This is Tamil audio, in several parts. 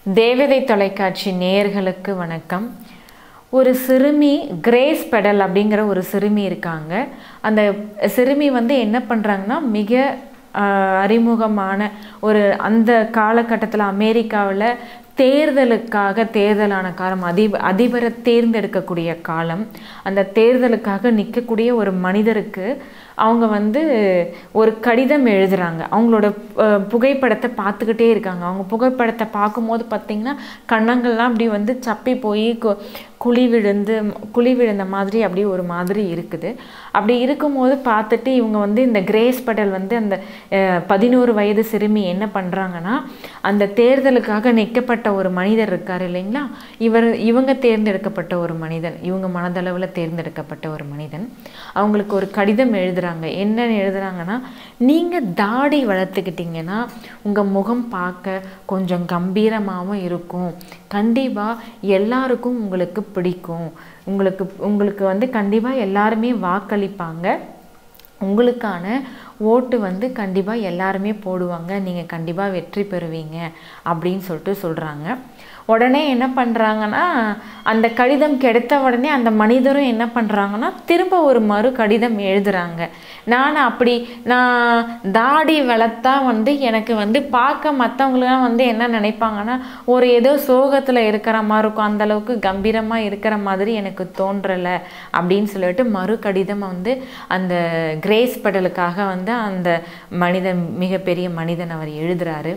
தேவதை தொலைக்காட்சி நேயர்களுக்கு வணக்கம் ஒரு சிறுமி கிரேஸ் பெடல் அப்படிங்கிற ஒரு சிறுமி இருக்காங்க அந்த சிறுமி வந்து என்ன பண்ணுறாங்கன்னா மிக ஆஹ், அறிமுகமான ஒரு அந்த காலகட்டத்தில் அமெரிக்காவில் தேர்தலுக்காக தேர்தலான காலம் அதிப அதிபரை தேர்ந்தெடுக்கக்கூடிய காலம் அந்த தேர்தலுக்காக நிற்கக்கூடிய ஒரு மனிதருக்கு அவங்க வந்து ஒரு கடிதம் எழுதுறாங்க அவங்களோட அஹ், புகைப்படத்தை பார்த்துக்கிட்டே இருக்காங்க அவங்க புகைப்படத்தை பார்க்கும்போது பார்த்தீங்கன்னா கன்னங்கள்லாம் அப்படி வந்து சப்பி போய் கு- குழி விழுந்து குழி விழுந்த மாதிரி அப்படி ஒரு மாதிரி இருக்குது அப்படி இருக்கும்போது பார்த்துட்டு இவங்க வந்து இந்த கிரேஸ் படல் வந்து அந்த அஹ், பதினோரு வயது சிறுமி என்ன பண்ணுறாங்கன்னா அந்த தேர்தலுக்காக நிற்கப்பட்ட ஒரு மனிதர் இருக்கார் இல்லைங்களா இவர் இவங்க தேர்ந்தெடுக்கப்பட்ட ஒரு மனிதன் இவங்க மனதளவில் தேர்ந்தெடுக்கப்பட்ட ஒரு மனிதன் அவங்களுக்கு ஒரு கடிதம் எழுதுறாங்க என்னன்னு எழுதுறாங்கன்னா நீங்கள் தாடி வளர்த்துக்கிட்டீங்கன்னா உங்கள் முகம் பார்க்க கொஞ்சம் கம்பீரமாகவும் இருக்கும் கண்டிப்பாக எல்லாருக்கும் உங்களுக்கு பிடிக்கும் உங்களுக்கு உங்களுக்கு வந்து கண்டிப்பாக எல்லாருமே வாக்களிப்பாங்க உங்களுக்கான ஓட்டு வந்து கண்டிப்பாக எல்லாருமே போடுவாங்க நீங்கள் கண்டிப்பாக வெற்றி பெறுவீங்க அப்படின்னு சொல்லிட்டு சொல்கிறாங்க உடனே என்ன பண்ணுறாங்கன்னா அந்த கடிதம் கிடைத்த உடனே அந்த மனிதரும் என்ன பண்ணுறாங்கன்னா திரும்ப ஒரு மறு கடிதம் எழுதுறாங்க நான் அப்படி நான் தாடி வளர்த்தா வந்து எனக்கு வந்து பார்க்க மற்றவங்களாம் வந்து என்ன நினைப்பாங்கன்னா ஒரு ஏதோ சோகத்தில் இருக்கிற மாதிரி இருக்கும் அந்த அளவுக்கு கம்பீரமாக இருக்கிற மாதிரி எனக்கு தோன்றலை அப்படின்னு சொல்லிட்டு மறு கடிதம் வந்து அந்த கிரேஸ் பெடலுக்காக வந்து அந்த மனிதன் மிகப்பெரிய மனிதன் அவர் எழுதுறாரு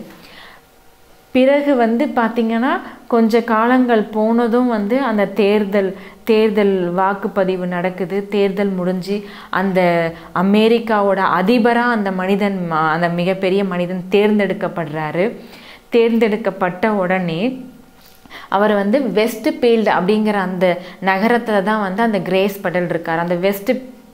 பிறகு வந்து பார்த்திங்கன்னா கொஞ்ச காலங்கள் போனதும் வந்து அந்த தேர்தல் தேர்தல் வாக்குப்பதிவு நடக்குது தேர்தல் முடிஞ்சு அந்த அமெரிக்காவோட அதிபராக அந்த மனிதன் ம- அந்த மிகப்பெரிய மனிதன் தேர்ந்தெடுக்கப்படுறாரு தேர்ந்தெடுக்கப்பட்ட உடனே அவர் வந்து வெஸ்ட் பீல்டு அப்படிங்கிற அந்த நகரத்தில் தான் வந்து அந்த கிரேஸ் படல் இருக்கார் அந்த வெஸ்ட்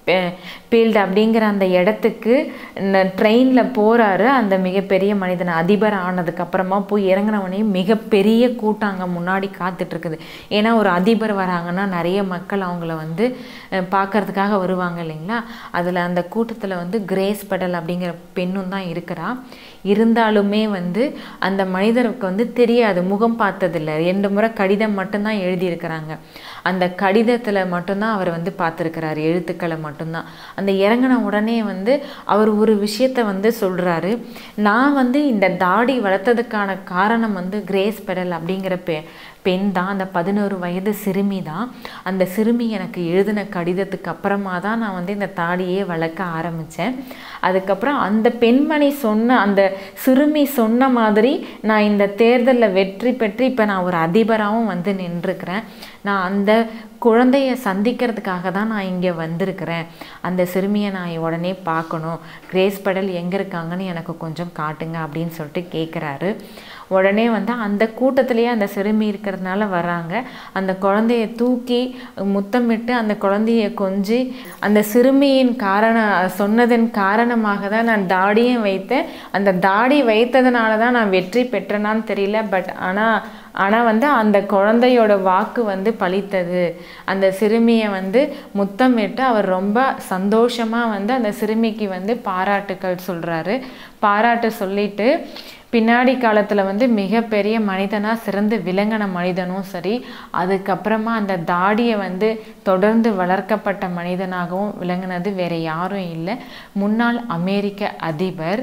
பீல்டு அப்படிங்கிற அந்த இடத்துக்கு ட்ரெயினில் போகிறாரு அந்த மிகப்பெரிய மனிதன் அதிபர் ஆனதுக்கு அப்புறமா போய் இறங்கினவனே மிகப்பெரிய கூட்டம் அங்கே முன்னாடி காத்துட்டு இருக்குது ஏன்னா ஒரு அதிபர் வராங்கன்னா நிறைய மக்கள் அவங்கள வந்து அஹ், பார்க்கறதுக்காக வருவாங்க இல்லைங்களா அதில் அந்த கூட்டத்தில் வந்து கிரேஸ் படல் அப்படிங்கிற பெண்ணும் தான் இருக்கிறா இருந்தாலுமே வந்து அந்த மனிதருக்கு வந்து தெரியாது முகம் பார்த்ததில்ல ரெண்டு முறை கடிதம் மட்டும்தான் எழுதியிருக்கிறாங்க அந்த கடிதத்தில் மட்டும்தான் அவர் வந்து பார்த்துருக்கிறாரு எழுத்துக்களை மட்டும்தான் அந்த இறங்கின உடனே வந்து அவர் ஒரு விஷயத்த வந்து சொல்கிறாரு நான் வந்து இந்த தாடி வளர்த்ததுக்கான காரணம் வந்து கிரேஸ் பெடல் அப்படிங்கிற பெ பெண் தான் அந்த பதினோரு வயது சிறுமி தான் அந்த சிறுமி எனக்கு எழுதின கடிதத்துக்கு அப்புறமா தான் நான் வந்து இந்த தாடியே வளர்க்க ஆரம்பித்தேன் அதுக்கப்புறம் அந்த பெண்மணி சொன்ன அந்த சிறுமி சொன்ன மாதிரி நான் இந்த தேர்தலில் வெற்றி பெற்று இப்போ நான் ஒரு அதிபராகவும் வந்து நின்றுக்கிறேன் நான் அந்த குழந்தைய சந்திக்கிறதுக்காக தான் நான் இங்கே வந்திருக்கிறேன் அந்த சிறுமியை நான் உடனே பார்க்கணும் கிரேஸ் படல் எங்கே இருக்காங்கன்னு எனக்கு கொஞ்சம் காட்டுங்க அப்படின்னு சொல்லிட்டு கேட்குறாரு உடனே வந்து அந்த கூட்டத்திலேயே அந்த சிறுமி இருக்கிறதுனால வராங்க அந்த குழந்தைய தூக்கி முத்தமிட்டு அந்த குழந்தைய கொஞ்சி அந்த சிறுமியின் காரண சொன்னதன் காரணமாக தான் நான் தாடியும் வைத்தேன் அந்த தாடி வைத்ததுனால தான் நான் வெற்றி பெற்றேனான்னு தெரியல பட் ஆனால் ஆனால் வந்து அந்த குழந்தையோட வாக்கு வந்து பலித்தது அந்த சிறுமியை வந்து முத்தமிட்டு அவர் ரொம்ப சந்தோஷமாக வந்து அந்த சிறுமிக்கு வந்து பாராட்டுக்கள் சொல்கிறாரு பாராட்டு சொல்லிட்டு பின்னாடி காலத்தில் வந்து மிகப்பெரிய மனிதனாக சிறந்து விளங்கின மனிதனும் சரி அதுக்கப்புறமா அந்த தாடியை வந்து தொடர்ந்து வளர்க்கப்பட்ட மனிதனாகவும் விளங்கினது வேற யாரும் இல்லை முன்னாள் அமெரிக்க அதிபர்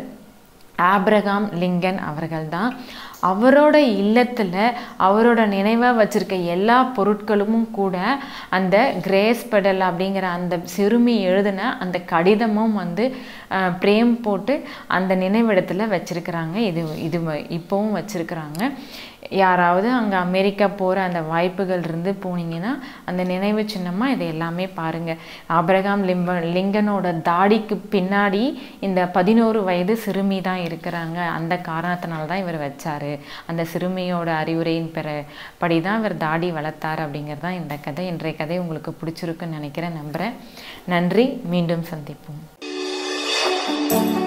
ஆப்ரகாம் லிங்கன் அவர்கள்தான் அவரோட இல்லத்தில் அவரோட நினைவாக வச்சிருக்க எல்லா பொருட்களும் கூட அந்த கிரேஸ் பெடல் அப்படிங்கிற அந்த சிறுமி எழுதின அந்த கடிதமும் வந்து அஹ், பிரேம் போட்டு அந்த நினைவிடத்தில் வச்சிருக்கிறாங்க இது இது வ- இப்போவும் வச்சிருக்கிறாங்க யாராவது அங்கே அமெரிக்கா போகிற அந்த வாய்ப்புகள் இருந்து போனீங்கன்னா அந்த நினைவு சின்னமாக இதை எல்லாமே பாருங்கள் ஆபிரகாம் லிம்ப லிங்கனோட தாடிக்கு பின்னாடி இந்த பதினோரு வயது சிறுமி தான் இருக்கிறாங்க அந்த காரணத்தினால தான் இவர் வச்சாரு அந்த சிறுமியோட அறிவுரையின் பெற படி தான் இவர் தாடி வளர்த்தார் அப்படிங்கிறது தான் இந்த கதை இன்றைய கதை உங்களுக்கு பிடிச்சிருக்குன்னு நினைக்கிறேன் நம்புகிறேன் நன்றி மீண்டும் சந்திப்போம்